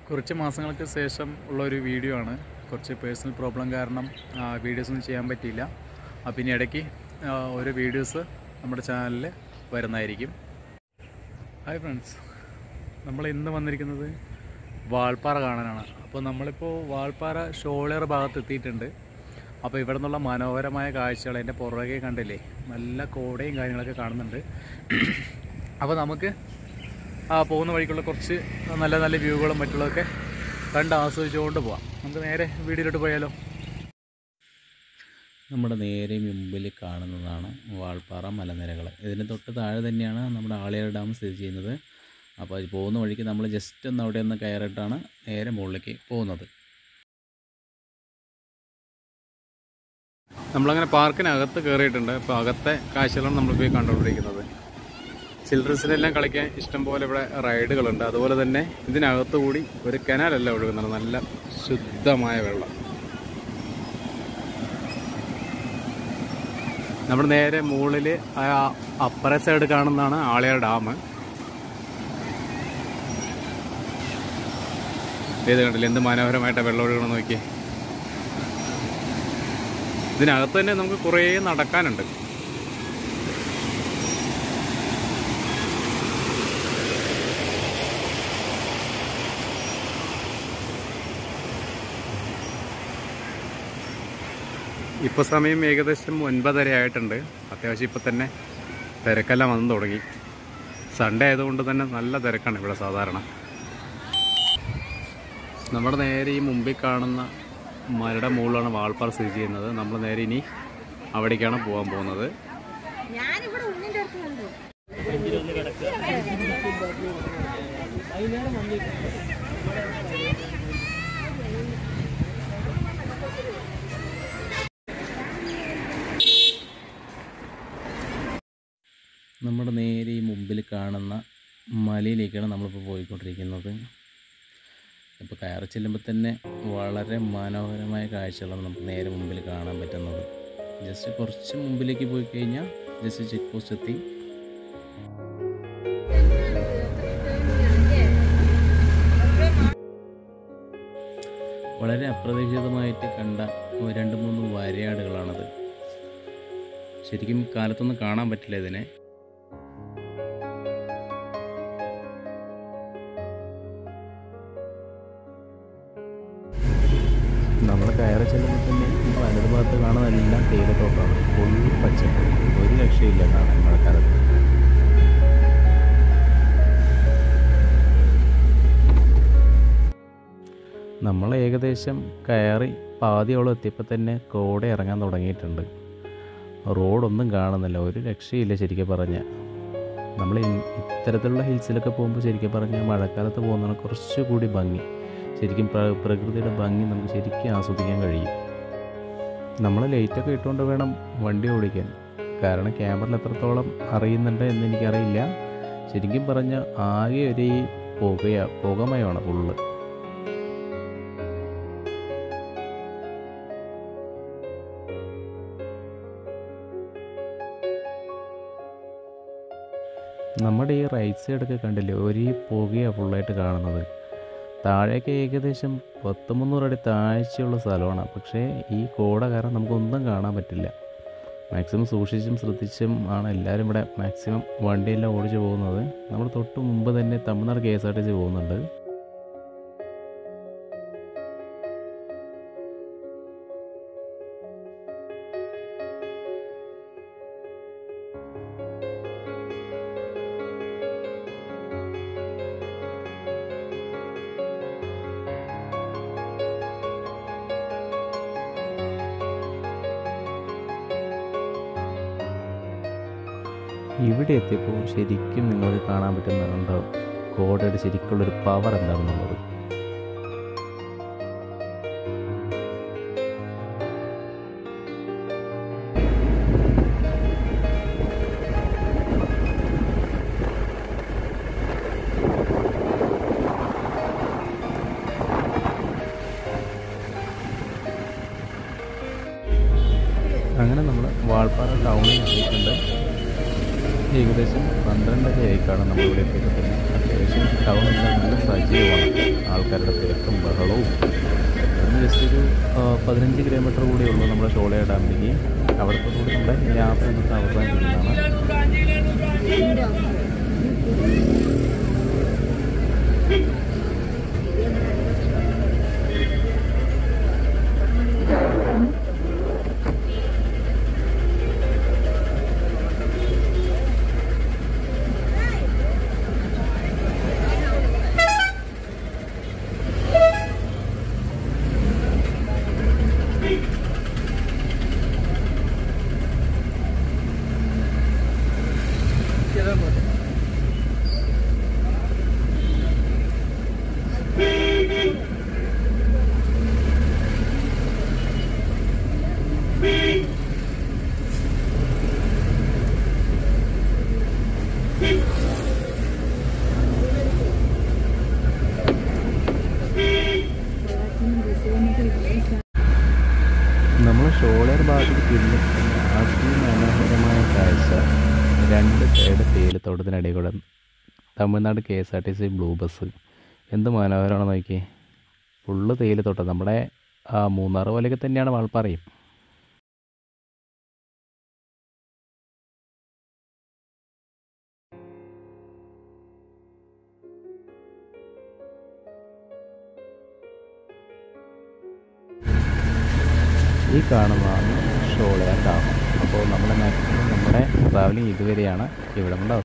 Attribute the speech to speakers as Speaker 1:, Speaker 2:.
Speaker 1: കുറച്ച് മാസങ്ങൾക്ക് ശേഷം ഉള്ള ഒരു വീഡിയോ ആണ് കുറച്ച് പേഴ്സണൽ പ്രോബ്ലം കാരണം വീഡിയോസ് ഒന്നും ചെയ്യാൻ പറ്റിയില്ല അപ്പം ഇനി ഇടയ്ക്ക് ആ, ഓരോ വീഡിയോസ് നമ്മുടെ ചാനലിൽ വരുന്നതായിരിക്കും ഹായ് ഫ്രണ്ട്സ് നമ്മൾ ഇന്ന് വന്നിരിക്കുന്നത് വാൾപ്പാറ കാണാനാണ് അപ്പോൾ നമ്മളിപ്പോൾ വാൾപ്പാറ ഷോളേർ ഭാഗത്ത് എത്തിയിട്ടുണ്ട് അപ്പോൾ ഇവിടെ നിന്നുള്ള മനോഹരമായ കാഴ്ചകൾ അതിൻ്റെ പുറകെ കണ്ടില്ലേ നല്ല കോടയും കാര്യങ്ങളൊക്കെ കാണുന്നുണ്ട് അപ്പോൾ നമുക്ക് ആ പോകുന്ന വഴിക്കുള്ള കുറച്ച് നല്ല നല്ല വ്യൂകളും മറ്റുള്ളതൊക്കെ കണ്ട് ആസ്വദിച്ചുകൊണ്ട് പോവാം നമുക്ക് നേരെ വീഡിയോയിലോട്ട് പോയാലോ
Speaker 2: നമ്മുടെ നേരെ മുമ്പിൽ കാണുന്നതാണ് വാൾപ്പാറ മലനിരകൾ ഇതിന് തൊട്ട് താഴെ തന്നെയാണ് നമ്മുടെ ആളിയാർ ഡാം സ്ഥിതി ചെയ്യുന്നത് അപ്പോൾ അത് പോകുന്ന വഴിക്ക് നമ്മൾ ജസ്റ്റ് ഒന്ന് അവിടെ ഒന്ന് കയറിയിട്ടാണ് നേരെ മുകളിലേക്ക് പോകുന്നത്
Speaker 1: നമ്മളങ്ങനെ പാർക്കിനകത്ത് കയറിയിട്ടുണ്ട് അപ്പോൾ അകത്തെ കാഴ്ചകളാണ് നമ്മളിപ്പോൾ ഈ കണ്ടുകൊണ്ടിരിക്കുന്നത് ചിൽഡ്രൻസിനെല്ലാം കളിക്കാൻ ഇഷ്ടംപോലെ ഇവിടെ റൈഡുകളുണ്ട് അതുപോലെ തന്നെ ഇതിനകത്ത് കൂടി ഒരു കനാലല്ല ഒഴുകുന്നത് നല്ല ശുദ്ധമായ വെള്ളം നമ്മൾ നേരെ മുകളിൽ ആ അപ്പറെ സൈഡ് കാണുന്നതാണ് ആളിയാർ ഡാം ഇത് കണ്ടില്ല എന്ത് മനോഹരമായിട്ട് വെള്ളം ഒഴുകണം നോക്കിയേ ഇതിനകത്ത് തന്നെ നമുക്ക് കുറേ നടക്കാനുണ്ട് ഇപ്പോൾ സമയം ഏകദേശം ഒൻപതര ആയിട്ടുണ്ട് അത്യാവശ്യം ഇപ്പം തന്നെ തിരക്കെല്ലാം വന്നു തുടങ്ങി സൺഡേ ആയതുകൊണ്ട് തന്നെ നല്ല തിരക്കാണ് ഇവിടെ സാധാരണ നമ്മുടെ നേരെ ഈ മുമ്പിൽ കാണുന്ന മലയുടെ മുകളിലാണ് വാൾപ്പാറ സ്ഥിതി ചെയ്യുന്നത് നമ്മൾ നേരെ ഇനി അവിടേക്കാണ് പോകാൻ പോകുന്നത്
Speaker 3: ഞാനിവിടെ ഉണ്ണിന്റെ അടുത്ത് കണ്ടു
Speaker 2: നമ്മുടെ നേരെ ഈ മുമ്പിൽ കാണുന്ന മലയിലേക്കാണ് നമ്മളിപ്പോൾ പോയിക്കൊണ്ടിരിക്കുന്നത് ഇപ്പോൾ കയറി ചെല്ലുമ്പോൾ തന്നെ വളരെ മനോഹരമായ കാഴ്ചകളാണ് നമുക്ക് നേരെ മുമ്പിൽ കാണാൻ പറ്റുന്നത് ജസ്റ്റ് കുറച്ച് മുമ്പിലേക്ക് പോയി കഴിഞ്ഞാൽ ജസ്റ്റ് ചെക്ക് പോസ്റ്റ് എത്തി വളരെ അപ്രതീക്ഷിതമായിട്ട് കണ്ട ഒരു രണ്ട് മൂന്ന് വരയാടുകളാണത് ശരിക്കും കാലത്തൊന്നും കാണാൻ പറ്റില്ല ഇതിനെ നമ്മൾ കയറി ചെല്ലുമ്പോൾ തന്നെ ഈ വലത് ഭാഗത്ത് കാണുന്നതെല്ലാം തേയിലത്തോട്ടമാണ് ഫുൾ പച്ചപ്പ് ഒരു രക്ഷയില്ല കാണാൻ മഴക്കാലത്ത് നമ്മൾ ഏകദേശം കയറി പാതിയോളം എത്തിയപ്പോൾ തന്നെ കോട ഇറങ്ങാൻ തുടങ്ങിയിട്ടുണ്ട് റോഡൊന്നും കാണുന്നില്ല ഒരു രക്ഷയില്ല ശരിക്കും പറഞ്ഞാൽ നമ്മൾ ഈ- ഇത്തരത്തിലുള്ള ഹിൽസിലൊക്കെ പോകുമ്പോൾ ശരിക്കും പറഞ്ഞാൽ മഴക്കാലത്ത് പോകുന്നതാണ് കുറച്ചുകൂടി ഭംഗി ശരിക്കും പ്ര പ്രകൃതിയുടെ ഭംഗി നമുക്ക് ശരിക്കും ആസ്വദിക്കാൻ കഴിയും നമ്മൾ ലൈറ്റൊക്കെ ഇട്ടുകൊണ്ട് വേണം വണ്ടി ഓടിക്കാൻ കാരണം ക്യാമറയിൽ എത്രത്തോളം അറിയുന്നുണ്ട് എന്ന് എനിക്കറിയില്ല ശരിക്കും പറഞ്ഞാൽ ആകെ ഒരു ഈ പുകയ പുകമയമാണ് ഫുള്ള് നമ്മുടെ ഈ റൈറ്റ് സൈഡൊക്കെ കണ്ടില്ലേ ഒരു പുകയാണ് ഫുള്ളായിട്ട് കാണുന്നത് താഴേക്ക് ഏകദേശം പത്ത് മുന്നൂറ് അടി താഴ്ചയുള്ള സ്ഥലമാണ് പക്ഷേ ഈ കോട കാരണം നമുക്കൊന്നും കാണാൻ പറ്റില്ല മാക്സിമം സൂക്ഷിച്ചും ശ്രദ്ധിച്ചും ആണ് എല്ലാവരും ഇവിടെ മാക്സിമം വണ്ടിയെല്ലാം ഓടിച്ചു പോകുന്നത് നമ്മൾ തൊട്ട് മുമ്പ് തന്നെ Tamil Nadu K S R T C പോകുന്നുണ്ട് ഇവിടെ എത്തിയപ്പോൾ ശരിക്കും നിങ്ങൾക്ക് കാണാൻ പറ്റുന്നുണ്ടോ കോടയുടെ ശരിക്കുള്ളൊരു പവർ എന്താണെന്നുള്ളത് അങ്ങനെ നമ്മൾ വാൾപ്പാറ ടൗണിൽ എത്തിയിട്ടുണ്ട് ഏകദേശം പന്ത്രണ്ടര ആയിക്കാണ് നമ്മളിവിടെ എത്തിയത് അത്യാവശ്യം ടൗൺ എല്ലാം നല്ല സജീവമാണ് ആൾക്കാരുടെ തിരക്കും ബഹളവും ഇവിടുന്ന് ജസ്റ്റ് ഒരു ആ, പതിനഞ്ച് കിലോമീറ്റർ കൂടി ഉള്ളൂ നമ്മുടെ ഷോളയ ഡാമിലേക്ക് അവിടുത്തെ കൂടി നമ്മുടെ യാത്ര ഇന്നത്തെ അവസാനിപ്പിക്കുന്നതാണ് നമ്മൾ ഷോളയർ ഭാഗത്ത് തിരിഞ്ഞ് അതിമനോഹരമായ കാഴ്ച രണ്ട് സൈഡ് തേയിലത്തോട്ടത്തിനിടയിൽ കൂടെ Tamil Nadu K S R T C blue bus എന്ത് മനോഹരമാണെന്ന് നോക്കിയേ ഫുള്ള് തേയിലത്തോട്ടം നമ്മുടെ ആ മൂന്നാർ പോലെയൊക്കെ തന്നെയാണ് വാൾപ്പാറയും ഈ കാണുന്നതാണ് ഷോളയാർ ഡാം അപ്പോൾ നമ്മൾ മാക്സിമം നമ്മുടെ ട്രാവലിംഗ് ഇതുവരെയാണ് ഇവിടെ കൊണ്ട്